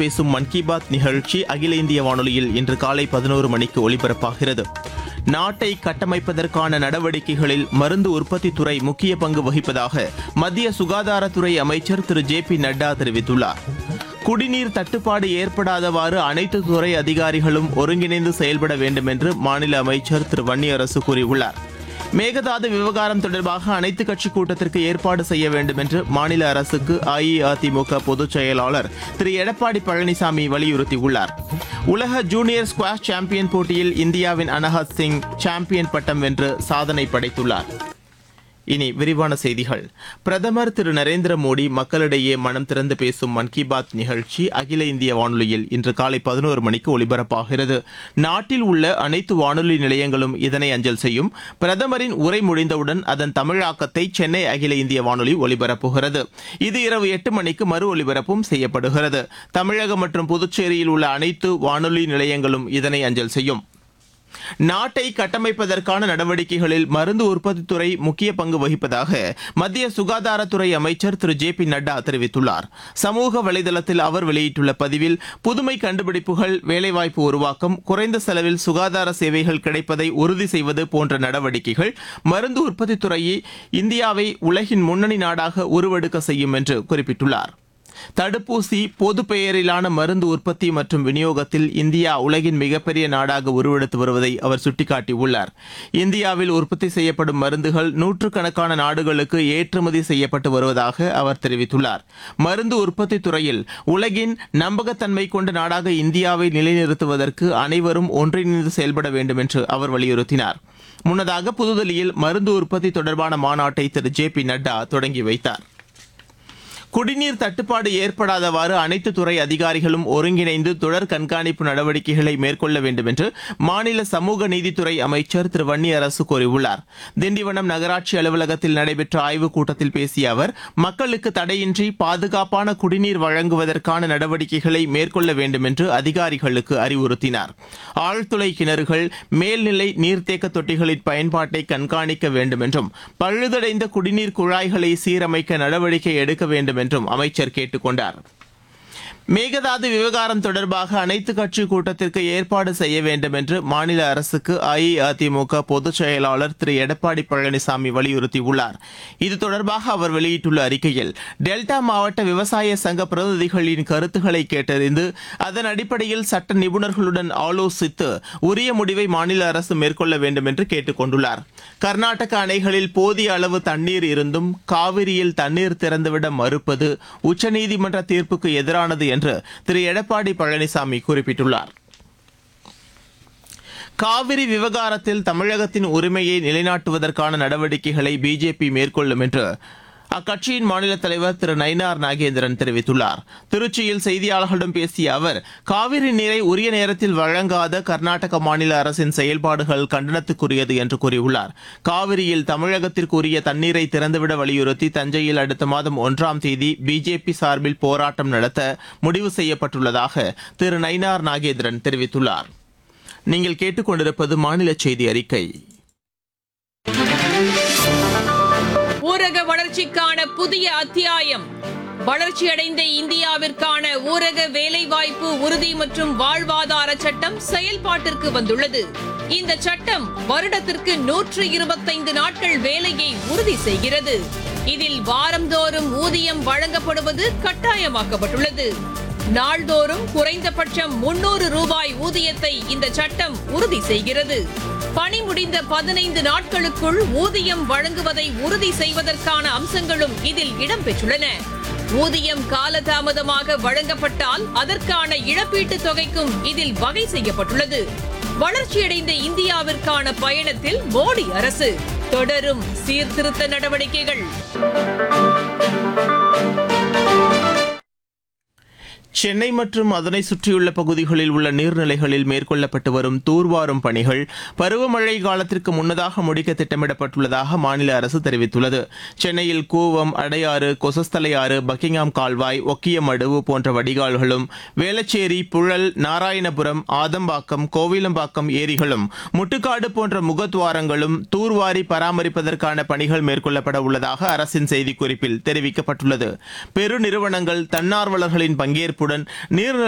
பேசும் மன் கி பாத் நிகழ்ச்சி அகில இந்திய வானொலியில் இன்று காலை பதினோரு மணிக்கு ஒலிபரப்பாகிறது நாட்டை கட்டமைப்பதற்கான நடவடிக்கைகளில் மருந்து உற்பத்தித் துறை முக்கிய பங்கு வகிப்பதாக மத்திய சுகாதாரத்துறை அமைச்சர் திரு ஜே பி நட்டா தெரிவித்துள்ளார் குடிநீர் தட்டுப்பாடு ஏற்படாதவாறு அனைத்து துறை அதிகாரிகளும் ஒருங்கிணைந்து செயல்பட வேண்டும் என்று மாநில அமைச்சர் திரு வன்னியரசு கூறியுள்ளார் மேகதாது விவகாரம் தொடர்பாக அனைத்து கட்சி கூட்டத்திற்கு ஏற்பாடு செய்ய வேண்டும் என்று மாநில அரசுக்கு அஇஅதிமுக பொதுச் செயலாளர் திரு எடப்பாடி பழனிசாமி வலியுறுத்தியுள்ளார் உலக ஜூனியர் ஸ்குவாஷ் சாம்பியன் போட்டியில் இந்தியாவின் அனஹத் சிங் சாம்பியன் பட்டம் வென்று சாதனை படைத்துள்ளார் இனி விரிவான செய்திகள் பிரதமர் திரு நரேந்திர மோடி மக்களிடையே மனம் திறந்து பேசும் மன் கி பாத் நிகழ்ச்சி அகில இந்திய வானொலியில் இன்று காலை பதினோரு மணிக்கு ஒலிபரப்பாகிறது நாட்டில் உள்ள அனைத்து வானொலி நிலையங்களும் இதனை அஞ்சல் செய்யும் பிரதமரின் உரை முடிந்தவுடன் அதன் தமிழாக்கத்தை சென்னை அகில இந்திய வானொலி ஒலிபரப்புகிறது இது இரவு எட்டு மணிக்கு மறு ஒலிபரப்பும் செய்யப்படுகிறது தமிழகம் மற்றும் புதுச்சேரியில் உள்ள அனைத்து வானொலி நிலையங்களும் இதனை அஞ்சல் செய்யும் நாட்டை கட்டமைப்பதற்கான நடவடிக்கைகளில் மருந்து உற்பத்தித் துறை முக்கிய பங்கு வகிப்பதாக மத்திய சுகாதாரத்துறை அமைச்சர் திரு ஜே பி நட்டா தெரிவித்துள்ளார் சமூக வலைதளத்தில் அவர் வெளியிட்டுள்ள பதிவில் புதுமை கண்டுபிடிப்புகள் வேலைவாய்ப்பு உருவாக்கம் குறைந்த செலவில் சுகாதார சேவைகள் கிடைப்பதை உறுதி செய்வது போன்ற நடவடிக்கைகள் மருந்து உற்பத்தித் துறையை இந்தியாவை உலகின் முன்னணி நாடாக உருவெடுக்க செய்யும் என்று குறிப்பிட்டுள்ளார் தடுப்பூசி பொது பெயரிலான மருந்து உற்பத்தி மற்றும் விநியோகத்தில் இந்தியா உலகின் மிகப்பெரிய நாடாக உருவெடுத்து வருவதை அவர் சுட்டிக்காட்டியுள்ளார் இந்தியாவில் உற்பத்தி செய்யப்படும் மருந்துகள் நூற்றுக்கணக்கான நாடுகளுக்கு ஏற்றுமதி செய்யப்பட்டு வருவதாக அவர் தெரிவித்துள்ளார் மருந்து உற்பத்தி துறையில் உலகின் நம்பகத்தன்மை கொண்ட நாடாக இந்தியாவை நிலைநிறுத்துவதற்கு அனைவரும் ஒன்றிணைந்து செயல்பட வேண்டும் என்று அவர் வலியுறுத்தினார் முன்னதாக புதுதில்லியில் மருந்து உற்பத்தி தொடர்பான மாநாட்டை திரு ஜே பி நட்டா தொடங்கி வைத்தார் குடிநீர் தட்டுப்பாடு ஏற்படாதவாறு அனைத்து துறை அதிகாரிகளும் ஒருங்கிணைந்து தொடர் கண்காணிப்பு நடவடிக்கைகளை மேற்கொள்ள வேண்டும் என்று மாநில சமூக நீதித்துறை அமைச்சர் திரு வன்னியரசு கூறியுள்ளார் திண்டிவனம் நகராட்சி அலுவலகத்தில் நடைபெற்ற ஆய்வுக் கூட்டத்தில் பேசிய அவர் மக்களுக்கு தடையின்றி பாதுகாப்பான குடிநீர் வழங்குவதற்கான நடவடிக்கைகளை மேற்கொள்ள வேண்டும் என்று அதிகாரிகளுக்கு அறிவுறுத்தினார் ஆழ்துளை கிணறுகள் மேல்நிலை நீர்த்தேக்க தொட்டிகளின் பயன்பாட்டை கண்காணிக்க வேண்டும் என்றும் பழுதடைந்த குடிநீர் குழாய்களை சீரமைக்க நடவடிக்கை எடுக்க வேண்டும் என்றும் அமைச்சர் கேட்டுக் கொண்டார் மேகதாது விவகாரம் தொடர்பாக அனைத்து கட்சி கூட்டத்திற்கு ஏற்பாடு செய்ய வேண்டும் என்று மாநில அரசுக்கு அஇஅதிமுக பொதுச் செயலாளர் திரு எடப்பாடி பழனிசாமி வலியுறுத்தியுள்ளார் இது தொடர்பாக அவர் வெளியிட்டுள்ள அறிக்கையில் டெல்டா மாவட்ட விவசாய சங்க பிரதிநிதிகளின் கருத்துக்களை கேட்டறிந்து அதன் அடிப்படையில் சட்ட நிபுணர்களுடன் ஆலோசித்து உரிய முடிவை மாநில அரசு மேற்கொள்ள வேண்டும் என்று கேட்டுக் கொண்டுள்ளார் கர்நாடக அணைகளில் போதிய அளவு தண்ணீர் இருந்தும் காவிரியில் தண்ணீர் திறந்துவிட மறுப்பது உச்சநீதிமன்ற தீர்ப்புக்கு எதிரானது என்று திரு எடப்பாடி பழனிசாமி குறிப்பிட்டுள்ளார் காவிரி விவகாரத்தில் தமிழகத்தின் உரிமையை நிலைநாட்டுவதற்கான நடவடிக்கைகளை பிஜேபி மேற்கொள்ளும் என்று அக்கட்சியின் மாநில தலைவர் திரு நயினார் நாகேந்திரன் தெரிவித்துள்ளார் திருச்சியில் செய்தியாளர்களிடம் பேசிய அவர் காவிரி நீரை உரிய நேரத்தில் வழங்காத கர்நாடக மாநில அரசின் செயல்பாடுகள் கண்டனத்துக்குரியது என்று கூறியுள்ளார் காவிரியில் தமிழகத்திற்கு உரிய தண்ணீரை திறந்துவிட வலியுறுத்தி தஞ்சையில் அடுத்த மாதம் ஒன்றாம் தேதி பிஜேபி சார்பில் போராட்டம் நடத்த முடிவு செய்யப்பட்டுள்ளதாக திரு நயினார் நாகேந்திரன் தெரிவித்துள்ளார் நீங்கள் கேட்டுக்கொண்டிருப்பது மாநில செய்தி அறிக்கை ஊரக வளர்ச்சிக்கான புதிய அத்தியாயம் வளர்ச்சியடைந்த இந்தியாவிற்கான ஊரக வேலைவாய்ப்பு உறுதி மற்றும் வாழ்வாதார சட்டம் செயல்பாட்டிற்கு வந்துள்ளது இந்த சட்டம் வருடத்திற்கு நூற்று இருபத்தைந்து நாட்கள் வேலையை உறுதி செய்கிறது இதில் வாரந்தோறும் ஊதியம் வழங்கப்படுவது கட்டாயமாக்கப்பட்டுள்ளது நாள்தோறும் குறைந்தபட்சம் முன்னூறு ரூபாய் ஊதியத்தை இந்த சட்டம் உறுதி செய்கிறது பணி முடிந்த பதினைந்து நாட்களுக்குள் ஊதியம் வழங்குவதை உறுதி செய்வதற்கான அம்சங்களும் இதில் இடம்பெற்றுள்ளன ஊதியம் காலதாமதமாக வழங்கப்பட்டால் அதற்கான இழப்பீட்டுத் தொகைக்கும் இதில் வகை செய்யப்பட்டுள்ளது வளர்ச்சியடைந்த இந்தியாவிற்கான பயணத்தில் மோடி அரசு தொடரும் சீர்திருத்த நடவடிக்கைகள் சென்னை மற்றும் அதனை சுற்றியுள்ள பகுதிகளில் உள்ள நீர்நிலைகளில் மேற்கொள்ளப்பட்டு வரும் தூர்வாரும் பணிகள் பருவமழை காலத்திற்கு முன்னதாக முடிக்க திட்டமிடப்பட்டுள்ளதாக மாநில அரசு தெரிவித்துள்ளது சென்னையில் கூவம் அடையாறு கொசஸ்தலையாறு பக்கிங்ஹாம் கால்வாய் ஒக்கியமடுவு போன்ற வடிகால்களும் வேளச்சேரி புழல் நாராயணபுரம் ஆதம்பாக்கம் கோவிலம்பாக்கம் ஏரிகளும் முட்டுக்காடு போன்ற முகத்துவாரங்களும் தூர்வாரி பராமரிப்பதற்கான பணிகள் மேற்கொள்ளப்பட உள்ளதாக அரசின் செய்திக்குறிப்பில் தெரிவிக்கப்பட்டுள்ளது பெருநிறுவனங்கள் தன்னார்வலர்களின் பங்கேற்புடன் நீர்நிலை